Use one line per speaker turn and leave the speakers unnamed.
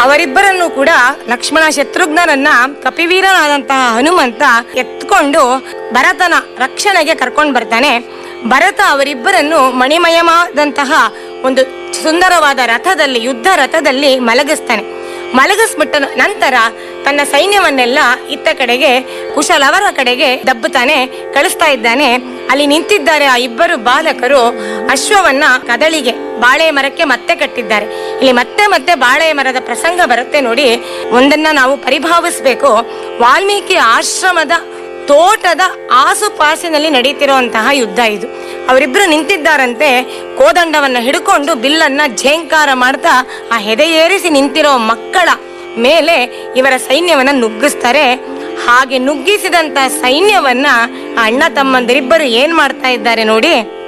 ಅವರಿಬ್ಬರನ್ನು ಕೂಡ ಲಕ್ಷ್ಮಣ ಶತ್ರುಘ್ನರನ್ನ ಕಪಿವೀರನಾದಂತಹ ಹನುಮಂತ ಎತ್ಕೊಂಡು ಭರತನ ರಕ್ಷಣೆಗೆ ಕರ್ಕೊಂಡು ಬರ್ತಾನೆ ಭರತ ಅವರಿಬ್ಬರನ್ನು ಮಣಿಮಯವಾದಂತಹ ಒಂದು ಸುಂದರವಾದ ರಥದಲ್ಲಿ ಯುದ್ಧ ರಥದಲ್ಲಿ ಮಲಗಿಸ್ತಾನೆ ಮಲಗಿಸ್ಬಿಟ್ಟ ನಂತರ ತನ್ನ ಸೈನ್ಯವನ್ನೆಲ್ಲ ಇತ್ತ ಕಡೆಗೆ ಕುಶಲವರ ಕಡೆಗೆ ದಬ್ಬುತ್ತಾನೆ ಕಳಿಸ್ತಾ ಇದ್ದಾನೆ ಅಲ್ಲಿ ನಿಂತಿದ್ದಾರೆ ಆ ಇಬ್ಬರು ಬಾಲಕರು ಅಶ್ವವನ್ನ ಕದಳಿಗೆ ಬಾಳೆ ಮರಕ್ಕೆ ಮತ್ತೆ ಕಟ್ಟಿದ್ದಾರೆ ಇಲ್ಲಿ ಮತ್ತೆ ಮತ್ತೆ ಬಾಳೆ ಮರದ ಪ್ರಸಂಗ ಬರುತ್ತೆ ನೋಡಿ ಒಂದನ್ನ ನಾವು ಪರಿಭಾವಿಸ್ಬೇಕು ವಾಲ್ಮೀಕಿ ಆಶ್ರಮದ ತೋಟದ ಆಸುಪಾಸಿನಲ್ಲಿ ನಡೀತಿರುವಂತಹ ಯುದ್ಧ ಇದು ಅವರಿಬ್ರು ನಿಂತಿದ್ದಾರಂತೆ ಕೋದಂಡವನ್ನ ಹಿಡ್ಕೊಂಡು ಬಿಲ್ಲನ್ನ ಝೇಂಕಾರ ಮಾಡ್ತಾ ಆ ಹೆದೆ ಏರಿಸಿ ನಿಂತಿರೋ ಮಕ್ಕಳ ಮೇಲೆ ಇವರ ಸೈನ್ಯವನ್ನ ನುಗ್ಗಿಸ್ತಾರೆ ಹಾಗೆ ನುಗ್ಗಿಸಿದಂತ ಸೈನ್ಯವನ್ನ ಆ ಅಣ್ಣ ತಮ್ಮಂದಿರಿಬ್ಬರು ಏನ್ ಮಾಡ್ತಾ ಇದ್ದಾರೆ ನೋಡಿ